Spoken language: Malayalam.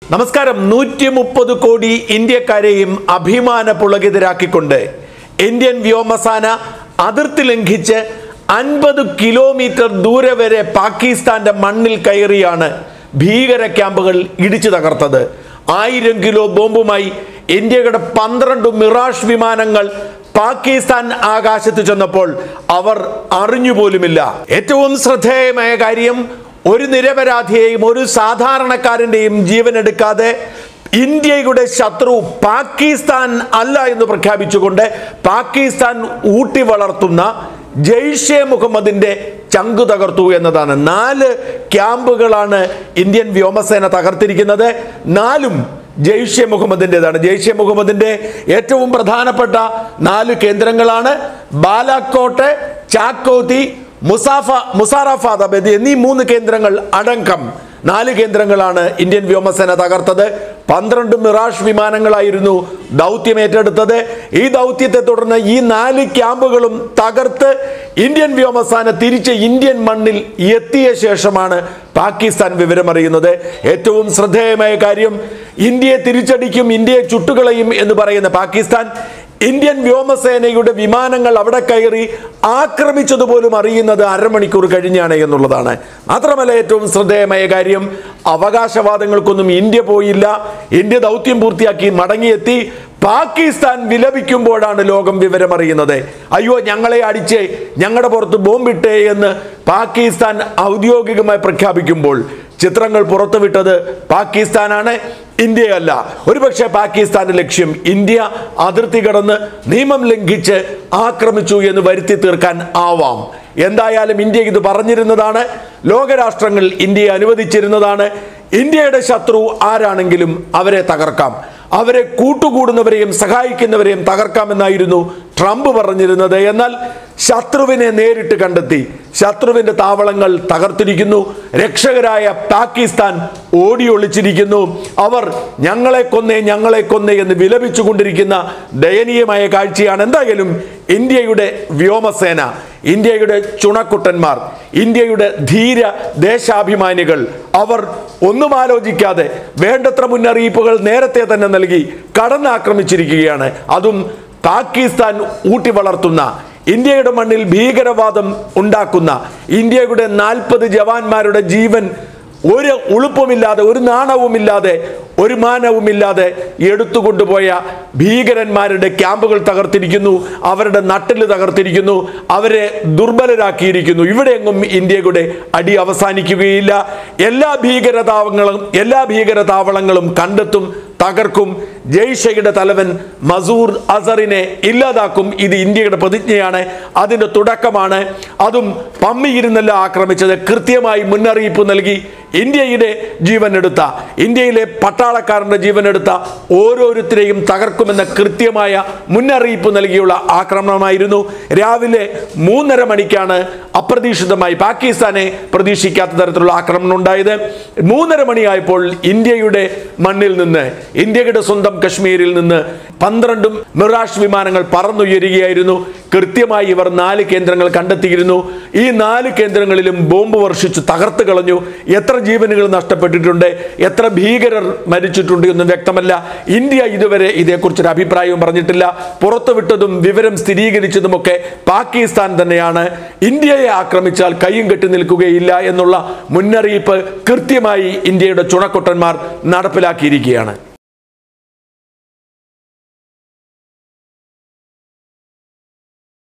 നമസ്കാരം നൂറ്റി മുപ്പത് കോടി ഇന്ത്യക്കാരെയും അഭിമാന പുളകിതരാക്കിക്കൊണ്ട് ഇന്ത്യൻ വ്യോമസേന അതിർത്തി ലംഘിച്ച് അൻപത് കിലോമീറ്റർ ദൂരെ വരെ പാകിസ്ഥാന്റെ മണ്ണിൽ കയറിയാണ് ഭീകര ക്യാമ്പുകൾ ഇടിച്ചു തകർത്തത് ആയിരം കിലോ ബോംബുമായി ഇന്ത്യയുടെ പന്ത്രണ്ട് മിറാഷ് വിമാനങ്ങൾ പാകിസ്ഥാൻ ആകാശത്ത് ചെന്നപ്പോൾ അവർ അറിഞ്ഞുപോലുമില്ല ഏറ്റവും ശ്രദ്ധേയമായ കാര്യം ഒരു നിരപരാധിയെയും ഒരു സാധാരണക്കാരൻ്റെയും ജീവൻ എടുക്കാതെ ഇന്ത്യയുടെ ശത്രു പാകിസ്ഥാൻ അല്ല എന്ന് പ്രഖ്യാപിച്ചുകൊണ്ട് പാകിസ്ഥാൻ ഊട്ടി വളർത്തുന്ന ജെയ്ഷെ മുഹമ്മദിന്റെ ചങ്കു തകർത്തു എന്നതാണ് നാല് ക്യാമ്പുകളാണ് ഇന്ത്യൻ വ്യോമസേന തകർത്തിരിക്കുന്നത് നാലും ജെയ്ഷെ മുഹമ്മദിൻ്റെതാണ് ജെയ്ഷെ മുഹമ്മദിന്റെ ഏറ്റവും പ്രധാനപ്പെട്ട നാല് കേന്ദ്രങ്ങളാണ് ബാലാക്കോട്ട് ചാക്കോത്തി മുസാഫ മുസാറഫാദാബാദ് എന്നീ മൂന്ന് കേന്ദ്രങ്ങൾ അടക്കം നാല് കേന്ദ്രങ്ങളാണ് ഇന്ത്യൻ വ്യോമസേന തകർത്തത് പന്ത്രണ്ട് മിറാഷ് വിമാനങ്ങളായിരുന്നു ദൗത്യം ഏറ്റെടുത്തത് ഈ ദൗത്യത്തെ തുടർന്ന് ഈ നാല് ക്യാമ്പുകളും തകർത്ത് ഇന്ത്യൻ വ്യോമസേന തിരിച്ച് ഇന്ത്യൻ മണ്ണിൽ എത്തിയ ശേഷമാണ് പാകിസ്ഥാൻ വിവരമറിയുന്നത് ഏറ്റവും ശ്രദ്ധേയമായ കാര്യം ഇന്ത്യയെ തിരിച്ചടിക്കും ഇന്ത്യയെ ചുട്ടുകളയും എന്ന് പറയുന്ന പാകിസ്ഥാൻ ഇന്ത്യൻ വ്യോമസേനയുടെ വിമാനങ്ങൾ അവിടെ കയറി ആക്രമിച്ചതുപോലും അറിയുന്നത് അരമണിക്കൂർ കഴിഞ്ഞാണ് എന്നുള്ളതാണ് മാത്രമല്ല ഏറ്റവും ശ്രദ്ധേയമായ കാര്യം അവകാശവാദങ്ങൾക്കൊന്നും ഇന്ത്യ പോയില്ല ഇന്ത്യ ദൗത്യം പൂർത്തിയാക്കി മടങ്ങിയെത്തി പാകിസ്ഥാൻ വിലപിക്കുമ്പോഴാണ് ലോകം വിവരമറിയുന്നത് അയ്യോ ഞങ്ങളെ അടിച്ച് ഞങ്ങളുടെ പുറത്ത് ബോംബിട്ടേ എന്ന് പാകിസ്ഥാൻ ഔദ്യോഗികമായി പ്രഖ്യാപിക്കുമ്പോൾ ചിത്രങ്ങൾ പുറത്തുവിട്ടത് പാകിസ്ഥാനാണ് ഇന്ത്യയല്ല ഒരുപക്ഷെ പാകിസ്ഥാന്റെ ലക്ഷ്യം ഇന്ത്യ അതിർത്തി കടന്ന് നിയമം ലംഘിച്ച് ആക്രമിച്ചു എന്ന് വരുത്തി തീർക്കാൻ ആവാം എന്തായാലും ഇന്ത്യ ഇത് പറഞ്ഞിരുന്നതാണ് ലോകരാഷ്ട്രങ്ങൾ ഇന്ത്യയെ അനുവദിച്ചിരുന്നതാണ് ഇന്ത്യയുടെ ശത്രു ആരാണെങ്കിലും അവരെ തകർക്കാം അവരെ കൂട്ടുകൂടുന്നവരെയും സഹായിക്കുന്നവരെയും തകർക്കാമെന്നായിരുന്നു ട്രംപ് പറഞ്ഞിരുന്നത് എന്നാൽ ശത്രുവിനെ നേരിട്ട് കണ്ടെത്തി ശത്രുവിന്റെ താവളങ്ങൾ തകർത്തിരിക്കുന്നു രക്ഷകരായ പാകിസ്ഥാൻ ഓടി ഒളിച്ചിരിക്കുന്നു അവർ ഞങ്ങളെ കൊന്നേ ഞങ്ങളെ കൊന്നേ എന്ന് വിലപിച്ചുകൊണ്ടിരിക്കുന്ന ദയനീയമായ കാഴ്ചയാണ് എന്തായാലും ഇന്ത്യയുടെ വ്യോമസേന ഇന്ത്യയുടെ ചുണക്കുട്ടന്മാർ ഇന്ത്യയുടെ ധീര ദേശാഭിമാനികൾ അവർ ഒന്നും ആലോചിക്കാതെ വേണ്ടത്ര മുന്നറിയിപ്പുകൾ നേരത്തെ തന്നെ നൽകി കടന്നാക്രമിച്ചിരിക്കുകയാണ് അതും പാകിസ്ഥാൻ ഊട്ടി വളർത്തുന്ന ഇന്ത്യയുടെ മണ്ണിൽ ഭീകരവാദം ഉണ്ടാക്കുന്ന ഇന്ത്യയുടെ നാൽപ്പത് ജവാന്മാരുടെ ജീവൻ ഒരു ഉളുപ്പുമില്ലാതെ ഒരു നാണവുമില്ലാതെ ഒരു മാനവുമില്ലാതെ എടുത്തുകൊണ്ടുപോയ ഭീകരന്മാരുടെ ക്യാമ്പുകൾ തകർത്തിരിക്കുന്നു അവരുടെ നട്ടിൽ തകർത്തിരിക്കുന്നു അവരെ ദുർബലരാക്കിയിരിക്കുന്നു ഇവിടെയെങ്ങും ഇന്ത്യയുടെ അടി അവസാനിക്കുകയില്ല എല്ലാ ഭീകരതാവങ്ങളും എല്ലാ ഭീകരതാവളങ്ങളും കണ്ടെത്തും തകർക്കും ജയ്ഷയുടെ തലവൻ മസൂർ അസറിനെ ഇല്ലാതാക്കും ഇത് ഇന്ത്യയുടെ പ്രതിജ്ഞയാണ് അതിൻ്റെ തുടക്കമാണ് അതും പമ്മിയിരുന്നല്ല ആക്രമിച്ചത് കൃത്യമായി മുന്നറിയിപ്പ് നൽകി ഇന്ത്യയുടെ ജീവനെടുത്ത ഇന്ത്യയിലെ പട്ടാളക്കാരൻ്റെ ജീവനെടുത്ത ഓരോരുത്തരെയും തകർക്കുമെന്ന കൃത്യമായ മുന്നറിയിപ്പ് നൽകിയുള്ള ആക്രമണമായിരുന്നു രാവിലെ മൂന്നര മണിക്കാണ് അപ്രതീക്ഷിതമായി പാകിസ്ഥാനെ പ്രതീക്ഷിക്കാത്ത തരത്തിലുള്ള ആക്രമണം ഉണ്ടായത് മൂന്നര മണിയായപ്പോൾ ഇന്ത്യയുടെ മണ്ണിൽ നിന്ന് ഇന്ത്യയുടെ സ്വന്തം കശ്മീരിൽ നിന്ന് പന്ത്രണ്ടും മിറാഷ് വിമാനങ്ങൾ പറന്നുയരുകയായിരുന്നു കൃത്യമായി ഇവർ നാല് കേന്ദ്രങ്ങൾ കണ്ടെത്തിയിരുന്നു ഈ നാല് കേന്ദ്രങ്ങളിലും ബോംബ് വർഷിച്ചു തകർത്ത് കളഞ്ഞു എത്ര ജീവനുകൾ നഷ്ടപ്പെട്ടിട്ടുണ്ട് എത്ര ഭീകരർ മരിച്ചിട്ടുണ്ട് എന്നും വ്യക്തമല്ല ഇന്ത്യ ഇതുവരെ ഇതേക്കുറിച്ചൊരു അഭിപ്രായവും പറഞ്ഞിട്ടില്ല പുറത്തുവിട്ടതും വിവരം സ്ഥിരീകരിച്ചതുമൊക്കെ പാകിസ്ഥാൻ തന്നെയാണ് ഇന്ത്യയെ ആക്രമിച്ചാൽ കയ്യും കെട്ടി നിൽക്കുകയില്ല എന്നുള്ള മുന്നറിയിപ്പ് കൃത്യമായി ഇന്ത്യയുടെ ചുണക്കൊട്ടന്മാർ നടപ്പിലാക്കിയിരിക്കുകയാണ്